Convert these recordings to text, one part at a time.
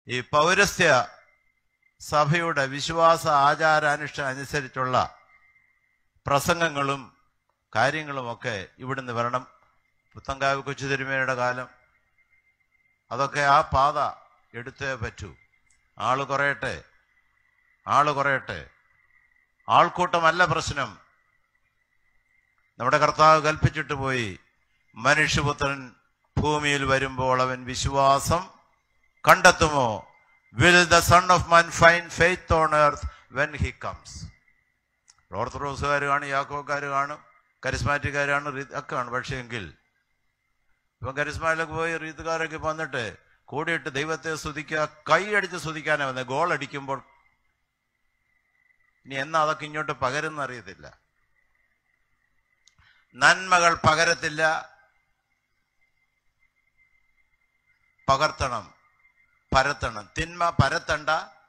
ഈ പൗരസ്ത്യ സഭയുടെ വിശ്വാസ ആചാരാനുഷ്ഠാനം അനുസരിച്ചുള്ള പ്രസംഗങ്ങളും കാര്യങ്ങളുമൊക്കെ ഇവിടുന്ന് വരണം പുത്തങ്കാവ് കൊച്ചു തിരുമേനയുടെ കാലം അതൊക്കെ ആ പാത എടുത്തേ പറ്റൂ ആള് കുറയട്ടെ ആള് കുറയട്ടെ ആൾക്കൂട്ടമല്ല പ്രശ്നം നമ്മുടെ കർത്താവ് കൽപ്പിച്ചിട്ട് പോയി മനുഷ്യപുത്രൻ ഭൂമിയിൽ വരുമ്പോൾ അവൻ വിശ്വാസം കണ്ടെത്തുമോ will the son of man find faith on earth when he comes ഓർത്തഡോക്സുകാർ കാണും യാക്കോക്കാർ കാണും കരിസ്മാറ്റിക്കാർ കാണും റീ- ഒക്കെ കാണും പക്ഷേ എങ്കിൽ ഇപ്പം കരിസ്മായിലൊക്കെ പോയി റീത്തുകാരൊക്കെ വന്നിട്ട് കൂടിയിട്ട് ദൈവത്തെ സ്തുതിക്കുക കൈയടിച്ച് സ്തുതിക്കാനാ വന്നത് ഗോൾ അടിക്കുമ്പോൾ ഇനി എന്നാ അതൊക്കെ ഇങ്ങോട്ട് പകരുന്ന അറിയത്തില്ല നന്മകൾ പകരത്തില്ല പകർത്തണം പരത്തണം തിന്മ പരത്തണ്ട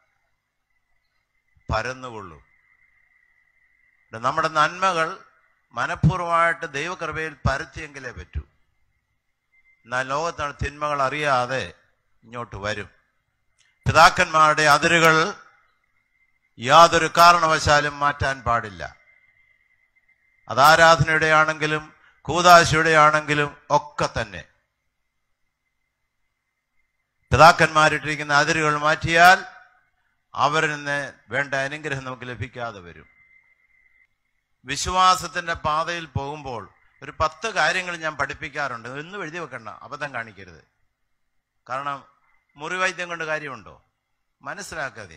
പരന്നുകൊള്ളൂ ഇത് നമ്മുടെ നന്മകൾ മനഃപൂർവ്വമായിട്ട് ദൈവകൃപയിൽ പരത്തിയെങ്കിലേ പറ്റൂ എന്നാൽ ലോകത്താണ് തിന്മകൾ അറിയാതെ ഇങ്ങോട്ട് വരും പിതാക്കന്മാരുടെ അതിരുകൾ യാതൊരു കാരണവശാലും മാറ്റാൻ പാടില്ല അത് ആരാധനയുടെ ആണെങ്കിലും കൂതാശയുടെ ആണെങ്കിലും ഒക്കെ തന്നെ പിതാക്കന്മാരിട്ടിരിക്കുന്ന അതിരുകൾ മാറ്റിയാൽ അവരിൽ നിന്ന് വേണ്ട അനുഗ്രഹം നമുക്ക് ലഭിക്കാതെ വരും വിശ്വാസത്തിന്റെ പാതയിൽ പോകുമ്പോൾ ഒരു പത്ത് കാര്യങ്ങൾ ഞാൻ പഠിപ്പിക്കാറുണ്ട് ഒന്നും എഴുതി വെക്കണ്ട അബദ്ധം കാണിക്കരുത് കാരണം മുറിവൈദ്യം കൊണ്ട് കാര്യമുണ്ടോ മനസ്സിലാക്കാതെ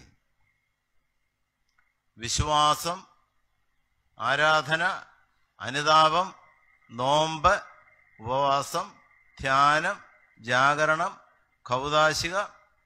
വിശ്വാസം ആരാധന അനുതാപം നോമ്പ് ഉപവാസം ധ്യാനം ജാഗരണം കൗതാശിക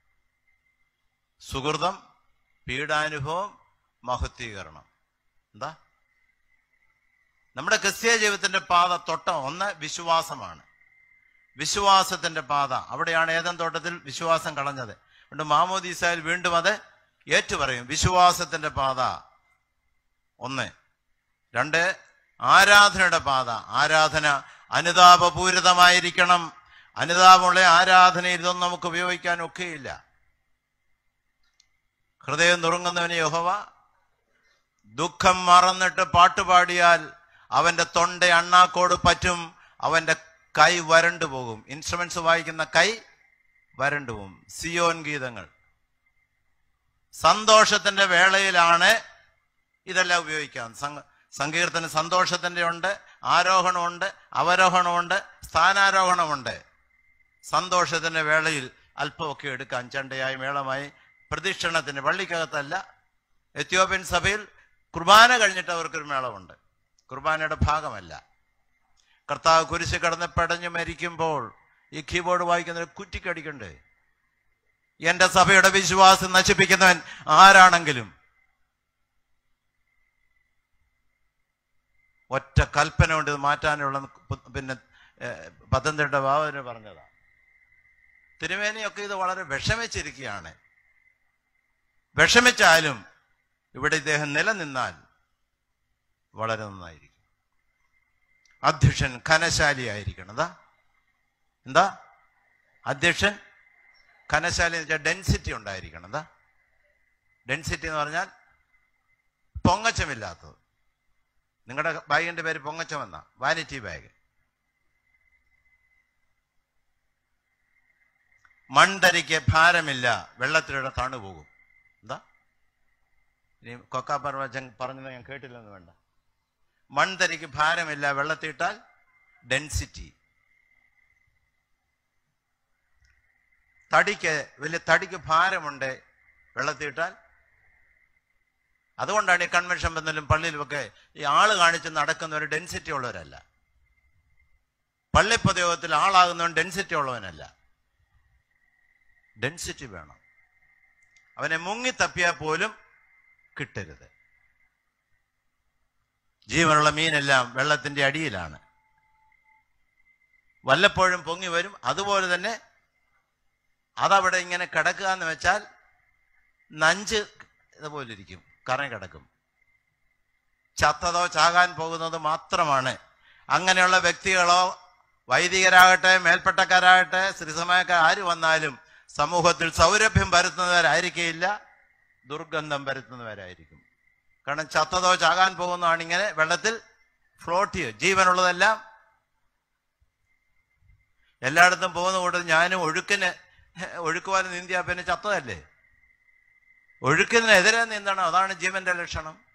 സുഹൃതം പീഡാനുഭവം മഹത്വീകരണം എന്താ നമ്മുടെ ക്രിസ്തീയ ജീവിതത്തിന്റെ പാത തൊട്ട ഒന്ന് വിശ്വാസമാണ് വിശ്വാസത്തിന്റെ പാത അവിടെയാണ് ഏതൻ തോട്ടത്തിൽ വിശ്വാസം കളഞ്ഞത് അതുകൊണ്ട് മാമോദീസായിൽ വീണ്ടും അത് ഏറ്റുപറയും വിശ്വാസത്തിന്റെ പാത ഒന്ന് രണ്ട് ആരാധനയുടെ പാത ആരാധന അനുതാപപൂരിതമായിരിക്കണം അനുതാപമുള്ള ആരാധനയിൽ ഇതൊന്നും നമുക്ക് ഉപയോഗിക്കാൻ ഒക്കെയില്ല ഹൃദയം നുറുങ്ങുന്നവന് യഹോവ ദുഃഖം മറന്നിട്ട് പാട്ടുപാടിയാൽ അവന്റെ തൊണ്ട അണ്ണാക്കോട് പറ്റും അവന്റെ കൈ വരണ്ടു പോകും ഇൻസ്ട്രുമെന്റ്സ് വായിക്കുന്ന കൈ വരണ്ടു പോകും സിയോൻ ഗീതങ്ങൾ സന്തോഷത്തിന്റെ വേളയിലാണ് ഇതെല്ലാം ഉപയോഗിക്കാം സംഘ- സങ്കീർത്തന സന്തോഷത്തിന്റെ ഉണ്ട് ആരോഹണമുണ്ട് അവരോഹണമുണ്ട് സ്ഥാനാരോഹണമുണ്ട് സന്തോഷത്തിന്റെ വേളയിൽ അല്പമൊക്കെ എടുക്കാം ചെണ്ടയായി മേളമായി പ്രദക്ഷിണത്തിന് പള്ളിക്കകത്തല്ല എത്യോപ്യൻ സഭയിൽ കുർബാന കഴിഞ്ഞിട്ട് അവർക്കൊരു മേളമുണ്ട് കുർബാനയുടെ ഭാഗമല്ല കർത്താവ് കുരിശ് കടന്ന് പടഞ്ഞു മരിക്കുമ്പോൾ ഈ കീബോർഡ് വായിക്കുന്നവർ കുറ്റിക്കടിക്കണ്ടേ എന്റെ സഭയുടെ വിശ്വാസം നശിപ്പിക്കുന്നവൻ ആരാണെങ്കിലും ഒറ്റ കൽപ്പന കൊണ്ട് ഇത് മാറ്റാനുള്ള പു- പിന്നെ ഏഹ്, പത്തനംതിട്ട ബാബുവിന് പറഞ്ഞതാ തിരുമേനിയൊക്കെ ഇത് വളരെ വിഷമിച്ചിരിക്കുകയാണ് വിഷമിച്ചാലും ഇവിടെ ഇദ്ദേഹം നിലനിന്നാൽ വളരെ നന്നായിരിക്കും അധ്യക്ഷൻ ഘനശാലിയായിരിക്കണം എന്താ എന്താ അധ്യക്ഷൻ ഘനശാലി എന്ന് വെച്ചാൽ ഡെൻസിറ്റി ഉണ്ടായിരിക്കണം എന്താ ഡെൻസിറ്റി എന്ന് പറഞ്ഞാൽ പൊങ്ങച്ചമില്ലാത്തത് നിങ്ങളുടെ ബാഗിന്റെ പേര് പൊങ്ങച്ചം എന്നാ വാനിറ്റി ബാഗ് മൺതരിക്ക് ഭാരമില്ല വെള്ളത്തിലൂടെ തണു പോകും എന്താ ഇനി കൊക്കാപ്പർവച്ചൻ പറഞ്ഞത് ഞാൻ കേട്ടില്ലെന്ന് വേണ്ട മൺതരിക്ക് ഭാരമില്ല വെള്ളത്തിട്ടാൽ ഡെൻസിറ്റി തടിക്ക് വലിയ തടിക്ക് ഭാരമുണ്ട് വെള്ളത്തിട്ടാൽ അതുകൊണ്ടാണ് ഈ കൺവെൻഷൻ ബന്ധത്തിലും പള്ളിയിലുമൊക്കെ ഈ ആള് കാണിച്ച് നടക്കുന്നവർ ഡെൻസിറ്റി ഉള്ളവരല്ല പള്ളിപ്പൊതുയോഗത്തിൽ ആളാകുന്നവൻ ഡെൻസിറ്റി ഉള്ളവനല്ല ഡെൻസിറ്റി വേണം അവനെ മുങ്ങി തപ്പിയാൽ പോലും കിട്ടരുത് ജീവനുള്ള മീനെല്ലാം വെള്ളത്തിന്റെ അടിയിലാണ് വല്ലപ്പോഴും പൊങ്ങി വരും അതുപോലെ തന്നെ അതവിടെ ഇങ്ങനെ കിടക്കുക എന്ന് വെച്ചാൽ നഞ്ച് ഇതുപോലെ ഇരിക്കും കറങ്ങി കിടക്കും ചത്തതോ ചാകാൻ പോകുന്നത് മാത്രമാണ് അങ്ങനെയുള്ള വ്യക്തികളോ വൈദികരാകട്ടെ മേൽപ്പട്ടക്കാരാകട്ടെ ശ്രീസമായക്കാർ ആര് വന്നാലും സമൂഹത്തിൽ സൗരഭ്യം പരത്തുന്നവരായിരിക്കില്ല ദുർഗന്ധം പരത്തുന്നവരായിരിക്കും കാരണം ചത്തതോ ചാകാൻ പോകുന്നതാണ് ഇങ്ങനെ വെള്ളത്തിൽ ഫ്ലോട്ട് ചെയ്യുക ജീവനുള്ളതെല്ലാം എല്ലായിടത്തും പോകുന്ന കൂട്ടത്തിൽ ഞാനും ഒഴുക്കിന് ഒഴുക്കുവാൻ നീന്തിയാ പിന്നെ ചത്തതല്ലേ ഒഴുക്കിനെതിരെ നീന്തണം അതാണ് ജീവന്റെ ലക്ഷണം